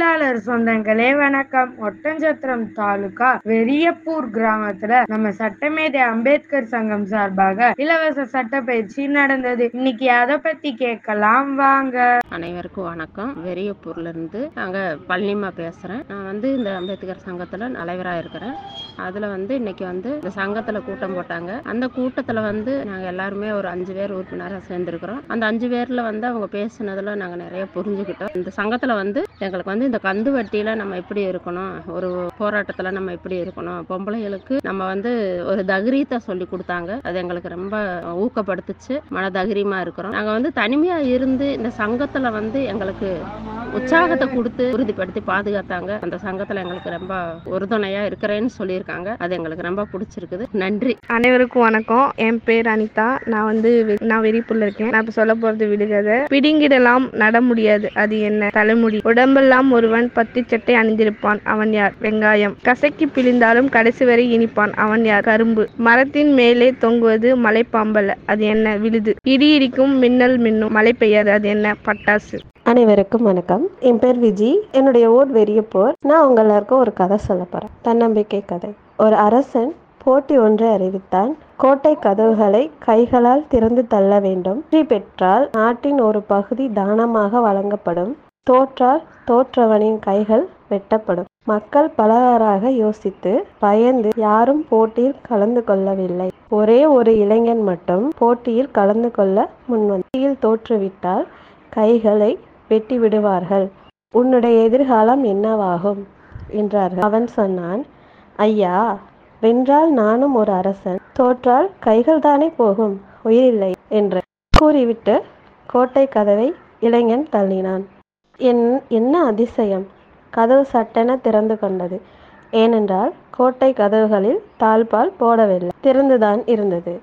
தொழிலாளர் சொந்தங்களே வணக்கம் ஒட்டஞ்சத்திரம் தாலுகா வெரியப்பூர் கிராமத்துல நம்ம சட்டமேதை அம்பேத்கர் சங்கம் சார்பாக இலவச சட்ட பயிற்சி நடந்தது இன்னைக்கு அதை பத்தி கேட்கலாம் வாங்க அனைவருக்கும் வணக்கம் வெறியப்பூர்ல இருந்து நாங்க பழனிமா பேசுறேன் நான் வந்து இந்த அம்பேத்கர் சங்கத்துல தலைவரா இருக்கிறேன் அதுல வந்து இன்னைக்கு வந்து இந்த சங்கத்துல கூட்டம் போட்டாங்க அந்த கூட்டத்துல வந்து நாங்க எல்லாருமே ஒரு அஞ்சு பேர் உறுப்பினராக சேர்ந்திருக்கிறோம் அந்த அஞ்சு பேர்ல வந்து அவங்க பேசுனதுல நாங்க நிறைய புரிஞ்சுக்கிட்டோம் இந்த சங்கத்துல வந்து எங்களுக்கு வந்து இந்த கந்து வட்டியில நம்ம எப்படி இருக்கணும் ஒரு போராட்டத்துல நம்ம எப்படி இருக்கணும் பொம்பளைகளுக்கு நம்ம வந்து ஒரு தகிரியத்தை சொல்லி கொடுத்தாங்க அது எங்களுக்கு ரொம்ப ஊக்கப்படுத்துச்சு மன தைரியமா இருக்கிறோம் நாங்க வந்து தனிமையா இருந்து இந்த சங்கத்துல வந்து எங்களுக்கு உற்சாகத்தை கொடுத்து உறுதிப்படுத்தி பாதுகாத்தாங்க அந்த சங்கத்துல எங்களுக்கு ரொம்ப உறுதுணையா இருக்கிறேன்னு சொல்லியிருக்காங்க அது எங்களுக்கு ரொம்ப பிடிச்சிருக்குது நன்றி அனைவருக்கும் வணக்கம் என் பேர் அனிதா நான் வந்து வெ- நான் வெறிப்புள்ள இருக்கேன் நான் இப்ப சொல்ல போறது விடுகதை பிடுங்கிடலாம் நட முடியாது அது என்ன தலைமுடி உடம்பெல்லாம் ஒருவன் பத்து சட்டை அணிந்திருப்பான் அவன் யார் வெங்காயம் கசக்கி பிழிந்தாலும் கடைசி வரை இனிப்பான் அவன் யார் கரும்பு மரத்தின் மேலே தொங்குவது மலைப்பாம்பல்ல அது என்ன விழுது இடி இடிக்கும் மின்னல் மின்னும் மழை பெய்யாது அது என்ன பட்டாசு அனைவருக்கும் வணக்கம் என் பேர் விஜி என்னுடைய ஊர் வெறியப்போர் நான் உங்க எல்லாருக்கும் ஒரு கதை சொல்ல போறேன் தன்னம்பிக்கை கதை ஒரு அரசன் போட்டி ஒன்றை அறிவித்தான் கோட்டை கதவுகளை கைகளால் திறந்து தள்ள வேண்டும் வெற்றி பெற்றால் நாட்டின் ஒரு பகுதி தானமாக வழங்கப்படும் தோற்றால் தோற்றவனின் கைகள் வெட்டப்படும் மக்கள் பலவாறாக யோசித்து பயந்து யாரும் போட்டியில் கலந்து கொள்ளவில்லை ஒரே ஒரு இளைஞன் மட்டும் போட்டியில் கலந்து கொள்ள முன்வந்து போட்டியில் தோற்றுவிட்டால் கைகளை வெட்டி விடுவார்கள் உன்னுடைய எதிர்காலம் என்னவாகும் என்றார்கள் அவன் சொன்னான் ஐயா வென்றால் நானும் ஒரு அரசன் தோற்றால் கைகள் தானே போகும் உயிரில்லை என்று கூறிவிட்டு கோட்டை கதவை இளைஞன் தள்ளினான் என் என்ன அதிசயம் கதவு சட்டென திறந்து கொண்டது ஏனென்றால் கோட்டை கதவுகளில் தாழ்பால் போடவில்லை திறந்துதான் இருந்தது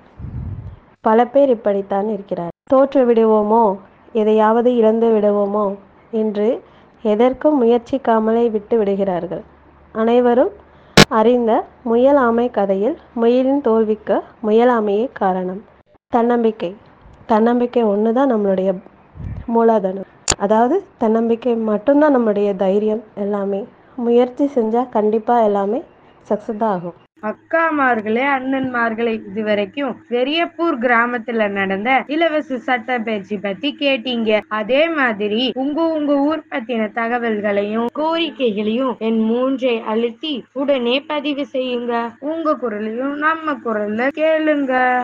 பல பேர் இப்படித்தான் இருக்கிறார் தோற்று விடுவோமோ எதையாவது இழந்து விடுவோமோ என்று எதற்கும் முயற்சிக்காமலே விட்டு விடுகிறார்கள் அனைவரும் அறிந்த முயலாமை கதையில் முயலின் தோல்விக்கு முயலாமையே காரணம் தன்னம்பிக்கை தன்னம்பிக்கை ஒன்று தான் நம்மளுடைய மூலதனம் அதாவது தன்னம்பிக்கை மட்டும்தான் நம்மளுடைய தைரியம் எல்லாமே முயற்சி செஞ்சால் கண்டிப்பாக எல்லாமே சக்ஸஸ் தான் ஆகும் அக்காமார்களே அண்ணன்மார்களே இதுவரைக்கும் வெரியப்பூர் கிராமத்துல நடந்த இலவச சட்ட பயிற்சி பத்தி கேட்டீங்க அதே மாதிரி உங்க உங்க ஊர் பத்தின தகவல்களையும் கோரிக்கைகளையும் என் மூன்றை அழுத்தி உடனே பதிவு செய்யுங்க உங்க குரலையும் நம்ம குரல்ல கேளுங்க